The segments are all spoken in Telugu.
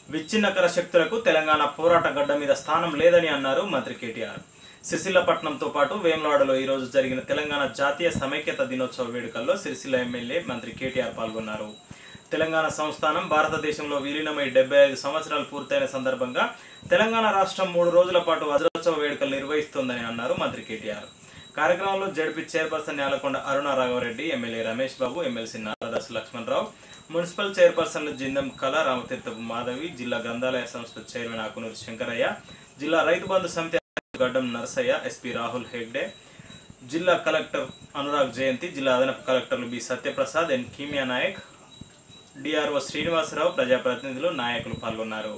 విచ్ఛిన్నకర శక్తులకు తెలంగాణ పోరాట గడ్డ మీద స్థానం లేదని అన్నారు మంత్రి కేటీఆర్ సిరిసిల్లపట్నంతో పాటు వేములవాడలో ఈరోజు జరిగిన తెలంగాణ జాతీయ సమైక్యత దినోత్సవ వేడుకల్లో సిరిసిల్ల ఎమ్మెల్యే మంత్రి కేటీఆర్ పాల్గొన్నారు తెలంగాణ సంస్థానం భారతదేశంలో విలీనమై డెబ్బై ఐదు సంవత్సరాలు పూర్తయిన సందర్భంగా తెలంగాణ రాష్ట్రం మూడు రోజుల పాటు వజ్రోత్సవ వేడుకలు నిర్వహిస్తోందని అన్నారు మంత్రి కేటీఆర్ కార్యక్రమంలో ZP chairperson Nelakonda Aruna Raghava Reddy MLA Ramesh Babu MLC Naradas Lakshmana Rao municipal చైర్పర్సన్లు జిందం కళ రామతీర్థపు మాధవి జిల్లా గ్రంథాలయ సంస్థ చైర్మన్ ఆకునూరు శంకరయ్య జిల్లా రైతు బంధు సమితి అధ్యక్షుడు గడ్డం నరసయ్య ఎస్పీ రాహుల్ హెగ్డే జిల్లా కలెక్టర్ అనురాగ్ జయంతి జిల్లా అదనపు కలెక్టర్లు B Satyaprasad N Keemya Nayak DRO Srinivasa Rao ప్రజాప్రతినిధులు నాయకులు పాల్గొన్నారు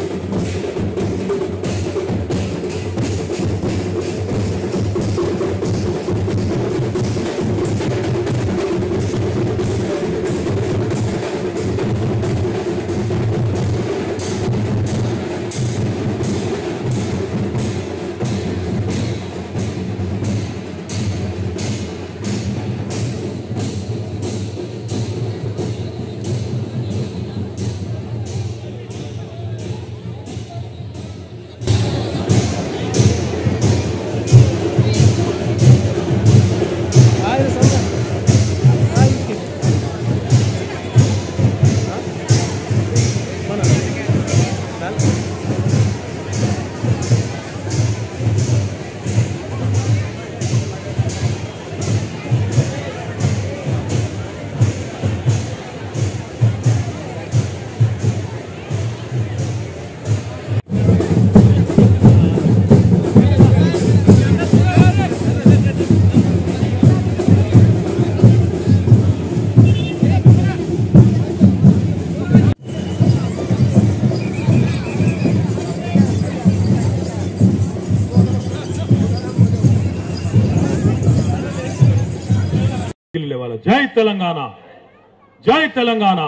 లేవాల జై తెలంగాణ జై తెలంగాణ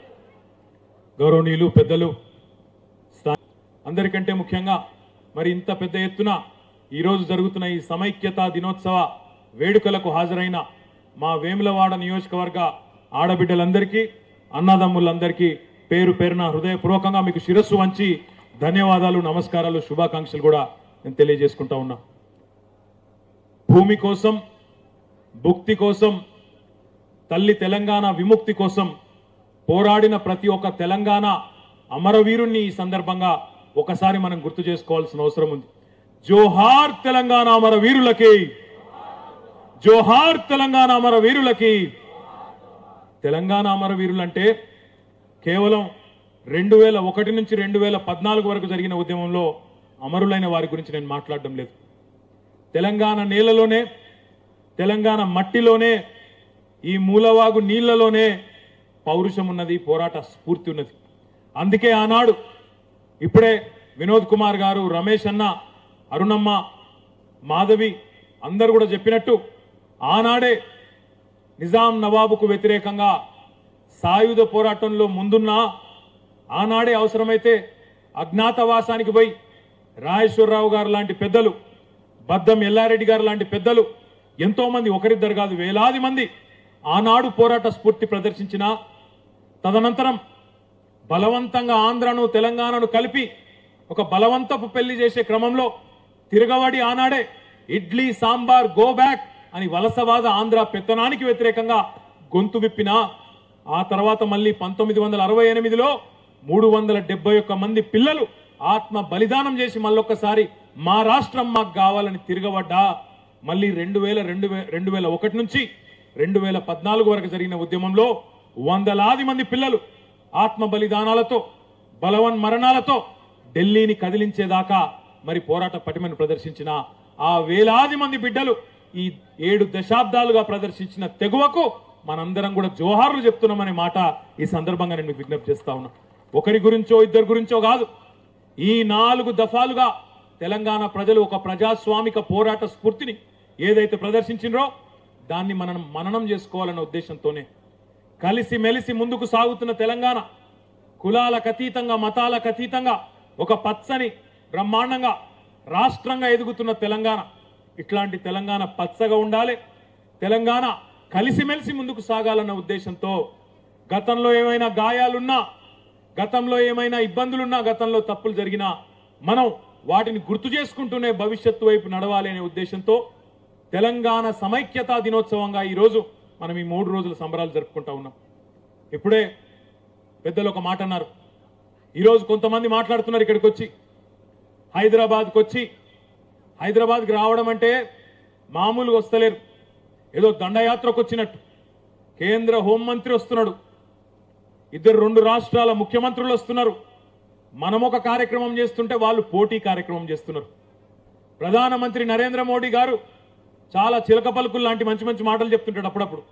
గౌరవనీయులు పెద్దలు స్థా- అందరికంటే ముఖ్యంగా మరి ఇంత పెద్ద ఎత్తున ఈరోజు జరుగుతున్న ఈ సమైక్యతా దినోత్సవ వేడుకలకు హాజరైన మా వేములవాడ నియోజకవర్గ ఆడబిడ్డలందరికీ అన్నదమ్ములందరికీ పేరు పేరున హృదయపూర్వకంగా మీకు శిరస్సు వంచి ధన్యవాదాలు నమస్కారాలు శుభాకాంక్షలు కూడా నేను తెలియజేసుకుంటా ఉన్నా భూమి కోసం భుక్తి కోసం తల్లి తెలంగాణ విముక్తి కోసం పోరాడిన ప్రతి ఒక్క తెలంగాణ అమరవీరుణ్ణి ఈ సందర్భంగా ఒకసారి మనం గుర్తు చేసుకోవాల్సిన అవసరం ఉంది జోహార్ తెలంగాణ అమరవీరులకి జోహార్ తెలంగాణ అమరవీరులకి తెలంగాణ అమరవీరులు అంటే కేవలం రెండు వేల ఒకటి నుంచి రెండు వేల పద్నాలుగు వరకు జరిగిన ఉద్యమంలో అమరులైన వారి గురించి నేను మాట్లాడడం లేదు తెలంగాణ నేలలోనే తెలంగాణ మట్టిలోనే ఈ మూలవాగు నీళ్లలోనే పౌరుషం ఉన్నది పోరాట స్ఫూర్తి ఉన్నది అందుకే ఆనాడు ఇప్పుడే వినోద్ కుమార్ గారు రమేష్ అన్న అరుణమ్మ మాధవి అందరు కూడా చెప్పినట్టు ఆనాడే నిజాం నవాబుకు వ్యతిరేకంగా సాయుధ పోరాటంలో ముందున్న ఆనాడే అవసరమైతే అజ్ఞాతవాసానికి పోయి రాజేశ్వరరావు గారు లాంటి పెద్దలు బద్దం ఎల్లారెడ్డి గారు లాంటి పెద్దలు ఎంతో మంది ఒకరిద్దరు కాదు వేలాది మంది ఆనాడు పోరాట స్ఫూర్తి ప్రదర్శించిన తదనంతరం బలవంతంగా ఆంధ్రను తెలంగాణను కలిపి ఒక బలవంతపు పెళ్లి చేసే క్రమంలో తిరగబడి ఆనాడే ఇడ్లీ సాంబార్ గో బ్యాక్ అని వలసవాద ఆంధ్ర పెత్తనానికి వ్యతిరేకంగా గొంతు విప్పిన ఆ తర్వాత మళ్ళీ పంతొమ్మిది వందల అరవై ఎనిమిదిలో మూడు వందల డెబ్బై ఒక్క మంది పిల్లలు ఆత్మ బలిదానం చేసి మళ్ళొక్కసారి మా రాష్ట్రం మాకు కావాలని తిరగబడ్డా మళ్ళీ రెండు వేల రెండు వే రెండు వేల ఒకటి నుంచి రెండు వేల పద్నాలుగు వరకు జరిగిన ఉద్యమంలో వందలాది మంది పిల్లలు ఆత్మ బలిదానాలతో బలవన్ మరణాలతో ఢిల్లీని కదిలించేదాకా మరి పోరాట పటిమను ప్రదర్శించిన ఆ వేలాది మంది బిడ్డలు ఈ ఏడు దశాబ్దాలుగా ప్రదర్శించిన తెగువకు మనందరం కూడా జోహార్లు చెప్తున్నామనే మాట ఈ సందర్భంగా నేను మీకు విజ్ఞప్తి చేస్తా ఉన్నా ఒకరి గురించో ఇద్దరి గురించో కాదు ఈ నాలుగు దఫాలుగా తెలంగాణ ప్రజలు ఒక ప్రజాస్వామిక పోరాట స్ఫూర్తిని ఏదైతే ప్రదర్శించినరో దాన్ని మనం మననం చేసుకోవాలన్న ఉద్దేశంతోనే కలిసి మెలిసి ముందుకు సాగుతున్న తెలంగాణ కులాలకు అతీతంగా మతాలకు అతీతంగా ఒక పచ్చని బ్రహ్మాండంగా రాష్ట్రంగా ఎదుగుతున్న తెలంగాణ ఇట్లాంటి తెలంగాణ పచ్చగా ఉండాలి తెలంగాణ కలిసిమెలిసి ముందుకు సాగాలన్న ఉద్దేశంతో గతంలో ఏమైనా గాయాలున్నా గతంలో ఏమైనా ఇబ్బందులున్నా గతంలో తప్పులు జరిగినా మనం వాటిని గుర్తు చేసుకుంటూనే భవిష్యత్తు వైపు నడవాలి అనే ఉద్దేశంతో తెలంగాణ సమైక్యతా దినోత్సవంగా ఈరోజు మనం ఈ మూడు రోజుల సంబరాలు జరుపుకుంటా ఉన్నాం ఇప్పుడే పెద్దలు ఒక మాట అన్నారు ఈరోజు కొంతమంది మాట్లాడుతున్నారు ఇక్కడికి వచ్చి హైదరాబాద్కి వచ్చి హైదరాబాద్కి రావడం అంటే మామూలుగా వస్తలేరు ఏదో దండయాత్రకు వచ్చినట్టు కేంద్ర హోంమంత్రి వస్తున్నాడు ఇద్దరు రెండు రాష్ట్రాల ముఖ్యమంత్రులు వస్తున్నారు మనం ఒక కార్యక్రమం చేస్తుంటే వాళ్ళు పోటీ కార్యక్రమం చేస్తున్నారు ప్రధానమంత్రి నరేంద్ర మోడీ గారు చాలా చిలక పలుకులు లాంటి మంచి మంచి మాటలు చెప్తుంటాడు అప్పుడప్పుడు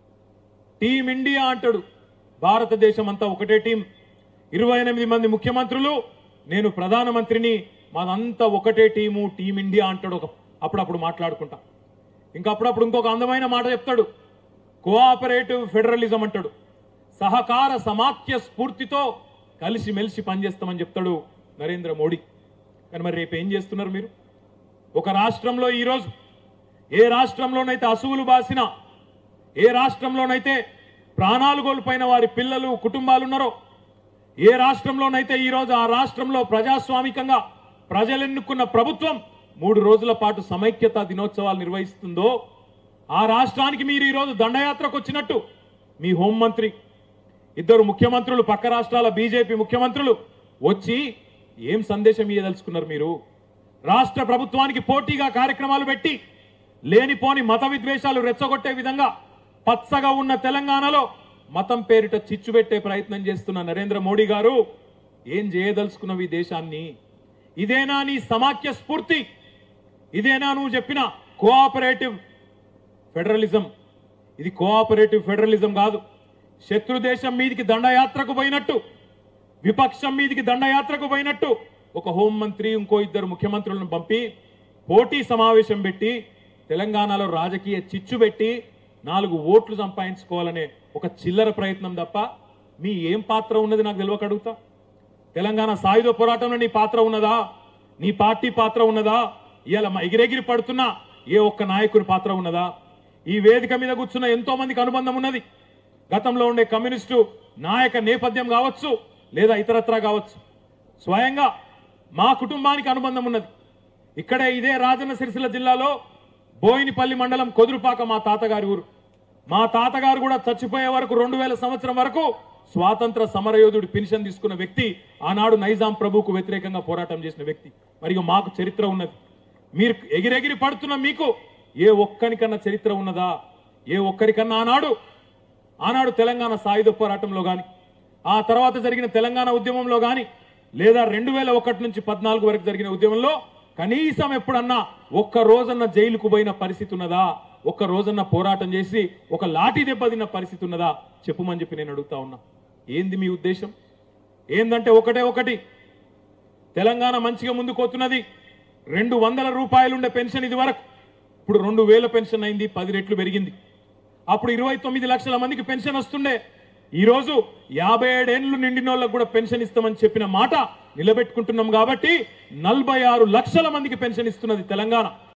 టీం ఇండియా అంటాడు భారతదేశం అంతా ఒకటే టీం ఇరవై ఎనిమిది మంది ముఖ్యమంత్రులు నేను ప్రధానమంత్రిని మాదంతా ఒకటే టీము టీం ఇండియా అంటాడు ఒక అప్పుడప్పుడు మాట్లాడుకుంటా ఇంకా అప్పుడప్పుడు ఇంకొక అందమైన మాట చెప్తాడు కోఆపరేటివ్ ఫెడరలిజం అంటాడు సహకార సమాఖ్య స్ఫూర్తితో కలిసి మెలిసి పనిచేస్తామని చెప్తాడు నరేంద్ర మోడీ కానీ మరి రేపు ఏం చేస్తున్నారు మీరు ఒక రాష్ట్రంలో ఈరోజు ఏ రాష్ట్రంలోనైతే అసువులు బాసినా ఏ రాష్ట్రంలోనైతే ప్రాణాలు కోల్పోయిన వారి పిల్లలు కుటుంబాలు ఉన్నారో ఏ రాష్ట్రంలోనైతే ఈరోజు ఆ రాష్ట్రంలో ప్రజాస్వామికంగా ప్రజలు ఎన్నుకున్న ప్రభుత్వం మూడు రోజుల పాటు సమైక్యత దినోత్సవాలు నిర్వహిస్తుందో ఆ రాష్ట్రానికి మీరు ఈరోజు దండయాత్రకు వచ్చినట్టు మీ హోంమంత్రి ఇద్దరు ముఖ్యమంత్రులు పక్క రాష్ట్రాల బీజేపీ ముఖ్యమంత్రులు వచ్చి ఏం సందేశం ఇయ్యదలుచుకున్నారు మీరు రాష్ట్ర ప్రభుత్వానికి పోటీగా కార్యక్రమాలు పెట్టి లేనిపోని మత విద్వేషాలు రెచ్చగొట్టే విధంగా పచ్చగా ఉన్న తెలంగాణలో మతం పేరిట చిచ్చు పెట్టే ప్రయత్నం చేస్తున్న నరేంద్ర మోడీ గారు ఏం చేయదలుచుకున్నవి ఈ దేశాన్ని ఇదేనా నీ సమాఖ్య స్ఫూర్తి ఇదేనా నువ్వు చెప్పిన కోఆపరేటివ్ ఫెడరలిజం ఇది కోఆపరేటివ్ ఫెడరలిజం కాదు శత్రు దేశం మీదికి దండయాత్రకు పోయినట్టు విపక్షం మీదికి దండయాత్రకు పోయినట్టు ఒక హోంమంత్రి ఇంకో ఇద్దరు ముఖ్యమంత్రులను పంపి పోటీ సమావేశం పెట్టి తెలంగాణలో రాజకీయ చిచ్చు పెట్టి నాలుగు ఓట్లు సంపాదించుకోవాలనే ఒక చిల్లర ప్రయత్నం తప్ప మీ ఏం పాత్ర ఉన్నది నాకు తెలియక అడుగుతా తెలంగాణ సాయుధ పోరాటంలో నీ పాత్ర ఉన్నదా నీ పార్టీ పాత్ర ఉన్నదా ఇవాళ మ- ఎగిరెగిరి పడుతున్నా ఏ ఒక్క నాయకుని పాత్ర ఉన్నదా ఈ వేదిక మీద కూర్చున్న ఎంతో మందికి అనుబంధం ఉన్నది గతంలో ఉండే కమ్యూనిస్టు నాయక నేపథ్యం కావచ్చు లేదా ఇతరత్రా కావచ్చు స్వయంగా మా కుటుంబానికి అనుబంధం ఉన్నది ఇక్కడే ఇదే రాజన్న సిరిసిల్ల జిల్లాలో బోయినపల్లి మండలం కొదురుపాక మా తాతగారి ఊరు మా తాతగారు కూడా చచ్చిపోయే వరకు రెండు వేల సంవత్సరం వరకు స్వాతంత్ర సమరయోధుడు పెన్షన్ తీసుకున్న వ్యక్తి ఆనాడు నైజాం ప్రభుకు వ్యతిరేకంగా పోరాటం చేసిన వ్యక్తి మరి ఇక మాకు చరిత్ర ఉన్నది మీరు ఎగిరెగిరి పడుతున్న మీకు ఏ ఒక్కరికన్నా చరిత్ర ఉన్నదా ఏ ఒక్కరికన్నా ఆనాడు ఆనాడు తెలంగాణ సాయుధ పోరాటంలో గాని ఆ తర్వాత జరిగిన తెలంగాణ ఉద్యమంలో గాని లేదా రెండు వేల ఒకటి నుంచి పద్నాలుగు వరకు జరిగిన ఉద్యమంలో కనీసం ఎప్పుడన్నా ఒక్క రోజన్న జైలుకు పోయిన పరిస్థితి ఉన్నదా ఒక్క రోజన్న పోరాటం చేసి ఒక లాఠీ దెబ్బ తిన్న పరిస్థితి ఉన్నదా చెప్పుమని చెప్పి నేను అడుగుతా ఉన్నా ఏంది మీ ఉద్దేశం ఏందంటే ఒకటే ఒకటి తెలంగాణ మంచిగా ముందుకు పోతున్నది రెండు వందల రూపాయలు ఉండే పెన్షన్ ఇది వరకు ఇప్పుడు రెండు వేల పెన్షన్ అయింది పది రెట్లు పెరిగింది అప్పుడు ఇరవై తొమ్మిది లక్షల మందికి పెన్షన్ వస్తుండే ఈ రోజు యాభై ఏడేళ్లు నిండిన వాళ్ళకు కూడా పెన్షన్ ఇస్తామని చెప్పిన మాట నిలబెట్టుకుంటున్నాం కాబట్టి నలభై ఆరు లక్షల మందికి పెన్షన్ ఇస్తున్నది తెలంగాణ